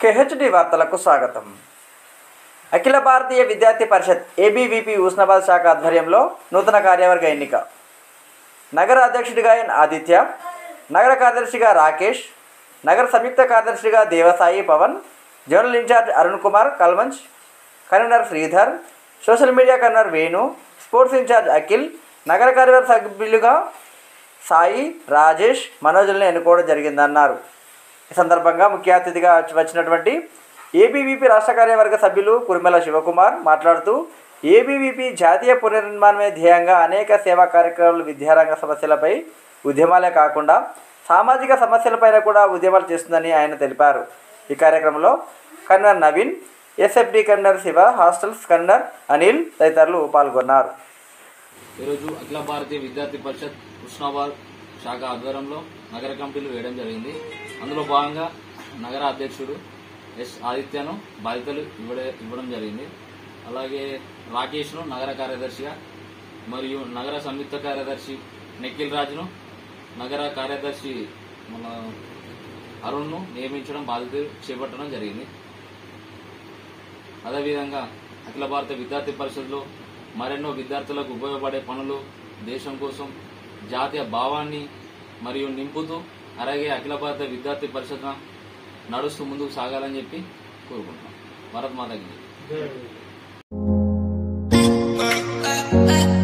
KHD వార్తలకు స్వాగతం అఖిల భారతీయ విద్యార్థి పరిషత్ ఏబీవీపీ ఉస్నాబాద్ శాఖ ఆధ్వర్యంలో నూతన కార్యవర్గ ఎన్నిక నగర అధ్యక్షుడిగా ఎన్ ఆదిత్య నగర కార్యదర్శిగా రాకేష్ నగర సంయుక్త కార్యదర్శిగా దేవసాయి పవన్ జనరల్ ఇన్ఛార్జ్ అరుణ్ కుమార్ కల్మంచ్ convener Sridhar social media convener Venu sports in charge Akhil నగర కార్యవర్గ సభ్యులుగా సాయి రాజేష్ మనోజుల్ని ఎన్నుకోవడం జరిగిందన్నారు ఈ సందర్భంగా ముఖ్య అతిథిగా వచ్చి- వచ్చినటువంటి ఏబీవీపీ రాష్ట్ర కార్యవర్గ సభ్యులు కురిమెల శివకుమార్ మాట్లాడుతూ ఏబీవీపీ జాతీయ పునర్నిర్మాణమే ధ్యేయంగా అనేక సేవా కార్యక్రమాలు విద్యారంగ సమస్యలపై ఉద్యమాలే కాకుండా సామాజిక సమస్యలపైన కూడా ఉద్యమాలు చేస్తుందని ఆయన తెలిపారు ఈ కార్యక్రమంలో convener Naveen SFD convener Shiva hostels convener Anil తదితరులు పాల్గొన్నారు ఈరోజు అఖిల భారతీయ విద్యార్థి పరిషత్ కృష్ణాబాద్ శాఖ ఆధ్వర్యంలో నగర కమిటీలు వేయడం జరిగింది అందులో భాగంగా నగర అధ్యక్షుడు ఎస్ ఆదిత్యను బాధ్యతలు ఇవ్వడ ఇవ్వడం జరిగింది అలాగే రాకేష్ను నగర కార్యదర్శిగా మరియు నగర సంయుక్త కార్యదర్శి నిఖిల్ రాజును నగర కార్యదర్శి మన అరుణ్ను నియమించడం బాధ్యతలు చేపట్టడం జరిగింది అదేవిధంగా అఖిల భారత విద్యార్థి పరిషత్లో మరెన్నో విద్యార్థులకు ఉపయోగపడే పనులు దేశం కోసం జాతీయ భావాన్ని మరియు నింపుతూ అలాగే అఖిల భారత విద్యార్థి పరిషత్ నడుస్తూ ముందుకు సాగాలని చెప్పి కోరుకుంటున్నాం భారత్ మాతకి జై. uh, uh.